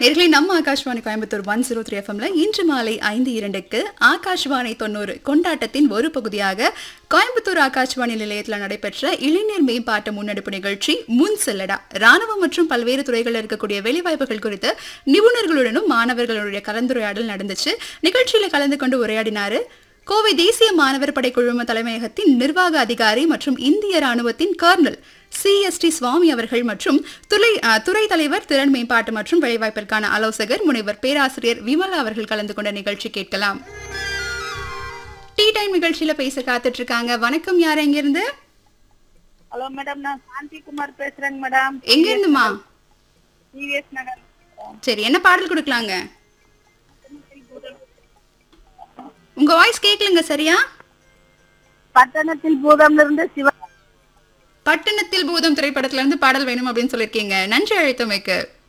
நேர்களை நம்ம Akashvani Coimbatore one zero three எஃப்எம்ல இன்று மாலை ஐந்து இரண்டுக்கு ஆகாஷ்வாணி தொண்ணூறு கொண்டாட்டத்தின் ஒரு பகுதியாக கோயம்புத்தூர் ஆகாஷ்வாணி நிலையத்தில் நடைபெற்ற இளைஞர் மேம்பாட்டு முன்னெடுப்பு நிகழ்ச்சி முன் செல்லடா ராணுவம் மற்றும் பல்வேறு துறைகளில் இருக்கக்கூடிய வேலைவாய்ப்புகள் குறித்து நிபுணர்களுடனும் மாணவர்களுடைய கலந்துரையாடல் நடந்துச்சு நிகழ்ச்சியில கலந்து கொண்டு உரையாடினாரு கோவை தேசிய மாணவர் படை குழும தலைமையகத்தின் நிர்வாக அதிகாரி மற்றும் இந்திய ராணுவத்தின் கர்னல் சிஎஸ்டி சுவாமி அவர்கள் மற்றும் துறை அஹ், துறை தலைவர் திறன் மேம்பாட்டு மற்றும் வேலைவாய்ப்பிற்கான ஆலோசகர் முனைவர் பேராசிரியர் விமலா அவர்கள் கலந்து கொண்ட நிகழ்ச்சி கேட்கலாம் டீ டைம் நிகழ்ச்சியில பேச காத்துட்டு இருக்காங்க வணக்கம் யார் எங்க இருந்து ஹலோ மேடம் நான் சாந்தி குமார் பேசுறேங்க மேடம் எங்க இருந்துமா டிவிஎஸ் நகர் சரி என்ன பாடல் கொடுக்கலாங்க உங்க வாய்ஸ் கேட்கலங்க சரியா பட்டணத்தில் பூதம்ல இருந்து சிவ பட்டணத்தில் பூதம் திரைப்படத்துல இருந்து பாடல் வேணும் அப்படின்னு சொல்லியிருக்கீங்க நன்றி அழைத்தமைக்கு